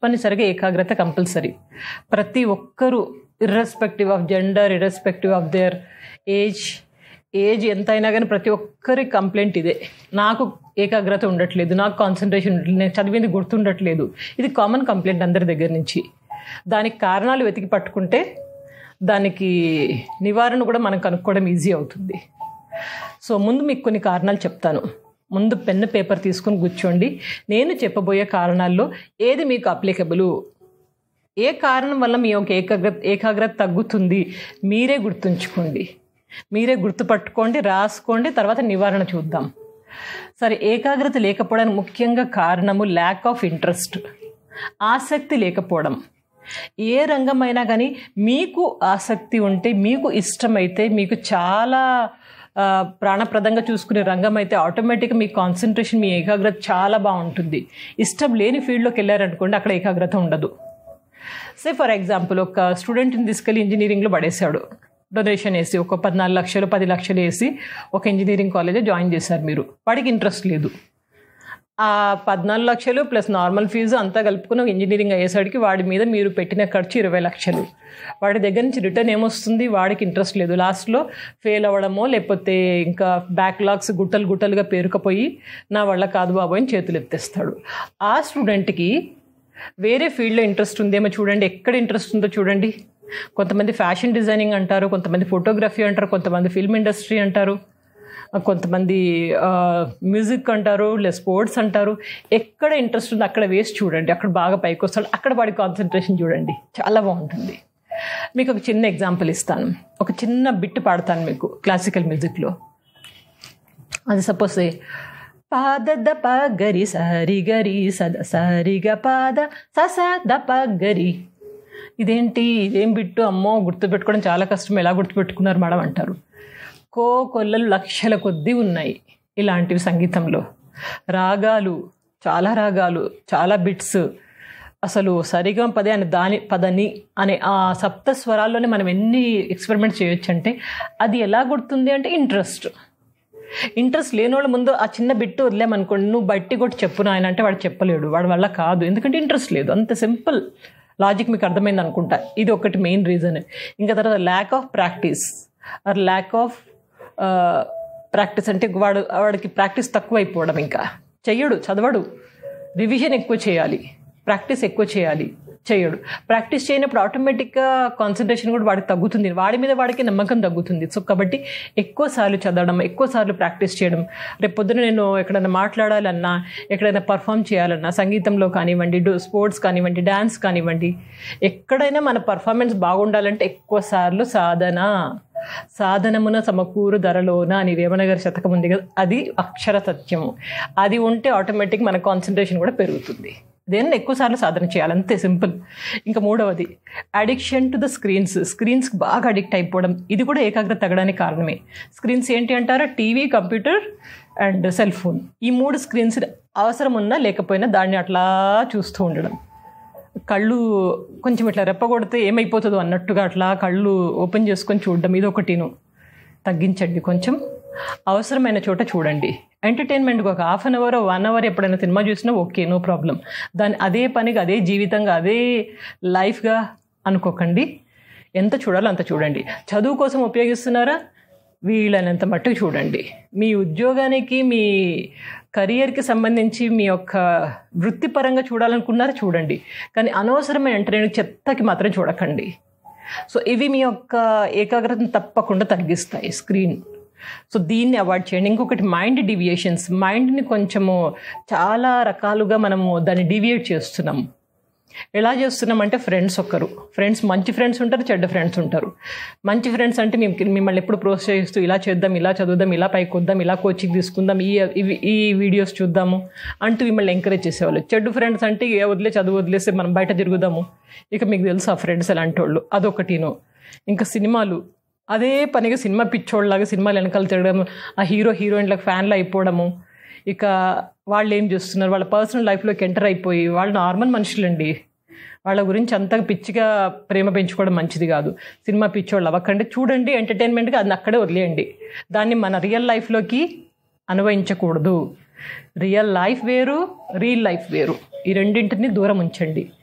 తప్పనిసరిగా ఏకాగ్రత కంపల్సరీ ప్రతి ఒక్కరూ irrespective of gender irrespective of their age age ఎంత అయినా కానీ ప్రతి ఒక్కరి కంప్లైంట్ ఇదే నాకు ఏకాగ్రత ఉండట్లేదు నాకు కాన్సన్ట్రేషన్ ఉండట్లేదు నేను చదివింది గుర్తుండట్లేదు ఇది కామన్ కంప్లైంట్ అందరి దగ్గర నుంచి దానికి కారణాలు వెతికి పట్టుకుంటే దానికి నివారణ కూడా మనం కనుక్కోవడం ఈజీ అవుతుంది సో ముందు మీకు కొన్ని కారణాలు చెప్తాను ముందు పెన్ను పేపర్ తీసుకుని కూర్చోండి నేను చెప్పబోయే కారణాల్లో ఏది మీకు అప్లికబుల్ ఏ కారణం వల్ల మీ యొక్క ఏకాగ్రత ఏకాగ్రత తగ్గుతుంది మీరే గుర్తుంచుకోండి మీరే గుర్తుపట్టుకోండి రాసుకోండి తర్వాత నివారణ చూద్దాం సరే ఏకాగ్రత లేకపోవడానికి ముఖ్యంగా కారణము ల్యాక్ ఆఫ్ ఇంట్రెస్ట్ ఆసక్తి లేకపోవడం ఏ రంగమైనా కానీ మీకు ఆసక్తి ఉంటే మీకు ఇష్టమైతే మీకు చాలా ఆ, ప్రాణప్రదంగా చూసుకునే రంగం అయితే ఆటోమేటిక్గా మీ కాన్సన్ట్రేషన్ మీ ఏకాగ్రత చాలా బాగుంటుంది ఇష్టం లేని ఫీల్డ్లోకి వెళ్ళారనుకోండి అక్కడ ఏకాగ్రత ఉండదు సే ఫర్ ఎగ్జాంపుల్ ఒక స్టూడెంట్ని తీసుకెళ్ళి ఇంజనీరింగ్లో పడేశాడు డొనేషన్ వేసి ఒక పద్నాలుగు లక్షలు పది లక్షలు వేసి ఒక ఇంజనీరింగ్ కాలేజ్ జాయిన్ చేశారు మీరు వాడికి ఇంట్రెస్ట్ లేదు ఆ పద్నాలుగు లక్షలు ప్లస్ నార్మల్ ఫీజు అంతా కలుపుకుని ఒక ఇంజనీరింగ్ అయ్యేసరికి వాడి మీద మీరు పెట్టిన ఖర్చు ఇరవై లక్షలు వాడి దగ్గర నుంచి రిటర్న్ ఏమొస్తుంది వాడికి ఇంట్రెస్ట్ లేదు లాస్ట్లో ఫెయిల్ అవ్వడమో లేకపోతే ఇంకా బ్యాక్లాగ్స్ గుట్టలు గుట్టలుగా పేరుకపోయి నా వల్ల కాదు బాబు అని చేతులు ఎత్తేస్తాడు ఆ స్టూడెంట్కి వేరే ఫీల్డ్లో ఇంట్రెస్ట్ ఉందేమో చూడండి ఎక్కడ ఇంట్రెస్ట్ ఉందో చూడండి కొంతమంది ఫ్యాషన్ డిజైనింగ్ అంటారు కొంతమంది ఫోటోగ్రఫీ అంటారు కొంతమంది ఫిల్మ్ ఇండస్ట్రీ అంటారు కొంతమంది ఆ, మ్యూజిక్ అంటారు లేదా స్పోర్ట్స్ అంటారు ఎక్కడ ఇంట్రెస్ట్ ఉందో అక్కడ వేసి చూడండి అక్కడ బాగా పైకి వస్తాడు అక్కడ వాడి కాన్సన్ట్రేషన్ చూడండి చాలా బాగుంటుంది మీకు ఒక చిన్న ఎగ్జాంపుల్ ఇస్తాను ఒక చిన్న బిట్ పాడతాను మీకు క్లాసికల్ మ్యూజిక్లో అది సపోజ్ పాద ద ప గరి సరి గరి సద సరిగ పాద స స ద ప గరి ఇదేంటి ఇదేం బిట్టు అమ్మో గుర్తుపెట్టుకోవడం చాలా కష్టం ఎలా గుర్తుపెట్టుకున్నారు మేడం అంటారు కో కొల్లలు లక్షల కొద్దీ ఉన్నాయి ఇలాంటివి సంగీతంలో రాగాలు చాలా రాగాలు చాలా బిట్స్ అసలు సరిగా పదే అని దాని పదని అనే ఆ సప్త స్వరాల్లోనే మనం ఎన్ని ఎక్స్పెరిమెంట్ చేయొచ్చు అంటే అది ఎలా గుర్తుంది అంటే ఇంట్రెస్ట్ ఇంట్రెస్ట్ లేనోళ్ళ ముందు ఆ చిన్న బిట్టు వదిలేమనుకోండి నువ్వు బట్టి కొట్టి చెప్పు నాయన అంటే వాడు చెప్పలేడు వాడి వల్ల కాదు ఎందుకంటే ఇంట్రెస్ట్ లేదు అంత సింపుల్ లాజిక్ మీకు అర్థమైంది అనుకుంటా ఇది ఒకటి మెయిన్ రీజన్ ఇంకా తర్వాత lack of practice or lack of practice అంటే వాడు వాడికి ప్రాక్టీస్ తక్కువ అయిపోవడం ఇంకా చెయ్యడు చదవడు రివిజన్ ఎక్కువ చేయాలి ప్రాక్టీస్ ఎక్కువ చేయాలి చేయడు ప్రాక్టీస్ చేయనప్పుడు ఆటోమేటిక్గా కాన్సన్ట్రేషన్ కూడా వాడికి తగ్గుతుంది వాడి మీద వాడికి నమ్మకం తగ్గుతుంది సో కాబట్టి ఎక్కువ సార్లు చదవడం ఎక్కువ సార్లు ప్రాక్టీస్ చేయడం రేపు పొద్దున నేను ఎక్కడైనా మాట్లాడాలన్నా ఎక్కడైనా పర్ఫామ్ చేయాలన్నా సంగీతంలో కానివ్వండి డు- స్పోర్ట్స్ కానివ్వండి డ్యాన్స్ కానివ్వండి ఎక్కడైనా మన పర్ఫార్మెన్స్ బాగుండాలంటే ఎక్కువ సార్లు సాధన సాధనమున సమకూరు ధరలోన అని వేమన గారి శతకం ఉంది కదా అది అక్షర సత్యము అది ఉంటే ఆటోమేటిక్ మన కాన్సన్ట్రేషన్ కూడా పెరుగుతుంది దేన్ని ఎక్కువసార్లు సాధన చేయాలి అంతే సింపుల్ ఇంకా మూడవది అడిక్షన్ టు ద స్క్రీన్స్ స్క్రీన్స్కి బాగా అడిక్ట్ అయిపోవడం ఇది కూడా ఏకాగ్రత తగ్గడానికి కారణమే స్క్రీన్స్ ఏంటి అంటారా TV computer and cell phone ఈ మూడు స్క్రీన్స్ అవసరం ఉన్నా లేకపోయినా దాన్ని అట్లా చూస్తూ ఉండడం కళ్ళు కొంచెం ఇట్లా రెప్పగొడితే ఏమైపోతుందో అన్నట్టుగా అట్లా కళ్ళు ఓపెన్ చేసుకొని చూడడం ఇది ఒకటిను తగ్గించండి కొంచెం అవసరమైన చోట చూడండి ఎంటర్టైన్మెంట్కి ఒక half an hour one hour ఎప్పుడైనా సినిమా చూసినా ఓకే నో ప్రాబ్లం దాన్ని అదే పనిగా అదే జీవితంగా అదే లైఫ్గా అనుకోకండి ఎంత చూడాలో అంత చూడండి చదువు కోసం ఉపయోగిస్తున్నారా వీలైనంత మట్టుకు చూడండి మీ ఉద్యోగానికి మీ కెరియర్కి సంబంధించి మీ యొక్క వృత్తిపరంగా చూడాలనుకున్నారా చూడండి కానీ అనవసరమైన ఎంటర్టైన్మెంట్ చెత్తకి మాత్రం చూడకండి సో ఇవి మీ యొక్క ఏకాగ్రతను తప్పకుండా తగ్గిస్తాయి స్క్రీన్ సో దీన్ని అవాయిడ్ చేయండి ఇంకొకటి మైండ్ డివియేషన్స్ మైండ్ని కొంచెము చాలా రకాలుగా మనము దాన్ని డివియేట్ చేస్తున్నాం ఎలా చేస్తున్నామంటే ఫ్రెండ్స్ ఒక్కరు ఫ్రెండ్స్ మంచి ఫ్రెండ్స్ ఉంటారు చెడ్డ ఫ్రెండ్స్ ఉంటారు మంచి ఫ్రెండ్స్ అంటే మేము మిమ్మల్ని ఎప్పుడు ప్రోత్సహిస్తూ ఇలా చేద్దాం ఇలా చదువుదాం ఇలా పైకి వద్దాం ఇలా కోచింగ్ తీసుకుందాం ఈ ఇవి- ఈ వీడియోస్ చూద్దాము అంటూ మిమ్మల్ని ఎంకరేజ్ చేసేవాళ్ళు చెడ్డ ఫ్రెండ్స్ అంటే ఏ వదిలే చదువు వదిలేస్తే మనం బయట తిరుగుదాము ఇక మీకు తెలుసు ఆ ఫ్రెండ్స్ ఎలాంటి వాళ్ళు అదొకటిను ఇంకా సినిమాలు అదే పనిగా సినిమా పిచ్చోళ్ళలాగా సినిమాలు వెనకాల తిరగడం ఆ హీరో హీరోయిన్లకు ఫ్యాన్లు అయిపోవడము ఇక వాళ్ళు ఏం చేస్తున్నారు వాళ్ళ పర్సనల్ లైఫ్లోకి ఎంటర్ అయిపోయి వాళ్ళు నార్మల్ మనుషులండి వాళ్ళ గురించి అంతగా పిచ్చిగా ప్రేమ పెంచుకోవడం మంచిది కాదు సినిమా పిచ్చోళ్ళు అవ్వకండి చూడండి ఎంటర్టైన్మెంట్గా అది అక్కడే వదిలేయండి దాన్ని మన రియల్ లైఫ్లోకి అనుభవించకూడదు రియల్ లైఫ్ వేరు రియల్ లైఫ్ వేరు ఈ రెండింటిని దూరం ఉంచండి